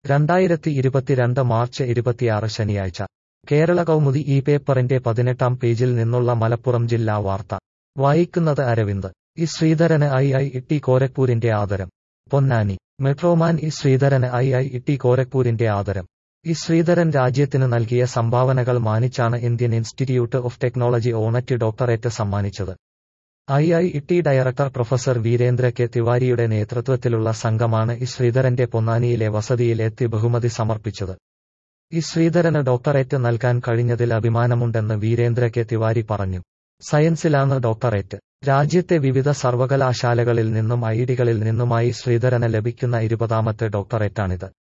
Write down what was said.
രണ്ടായിരത്തി ഇരുപത്തിരണ്ട് മാർച്ച് ഇരുപത്തിയാറ് ശനിയാഴ്ച കേരള കൗമുദി ഈ പേപ്പറിന്റെ പതിനെട്ടാം പേജിൽ നിന്നുള്ള മലപ്പുറം ജില്ലാ വാർത്ത വായിക്കുന്നത് അരവിന്ദ് ഇ ശ്രീധരന് ഐ ഐ ടി കോരക്പൂരിന്റെ ആദരം പൊന്നാനി മെട്രോമാൻ ഇ ശ്രീധരന് ഐ ഐ ടി കോരക്പൂരിന്റെ ആദരം ഇ ശ്രീധരൻ രാജ്യത്തിന് നൽകിയ സംഭാവനകൾ മാനിച്ചാണ് Indian Institute of Technology honorary doctorate സമ്മാനിച്ചത് I I T director professor Virendra K തിവാരിയുടെ നേതൃത്വത്തിലുള്ള സംഘമാണ് ഇ ശ്രീധരന്റെ പൊന്നാനിയിലെ വസതിയിൽ എത്തി ബഹുമതി സമർപ്പിച്ചത് ഇ ശ്രീധരന് ഡോക്ടറേറ്റ് നൽകാൻ കഴിഞ്ഞതിൽ അഭിമാനമുണ്ടെന്ന് വീരേന്ദ്ര കെ തിവാരി പറഞ്ഞു സയൻസിലാണ് ഡോക്ടറേറ്റ് രാജ്യത്തെ വിവിധ സർവകലാശാലകളിൽ നിന്നും ഐഡികളിൽ നിന്നുമായി ശ്രീധരന് ലഭിക്കുന്ന ഇരുപതാമത്തെ ഡോക്ടറേറ്റാണിത്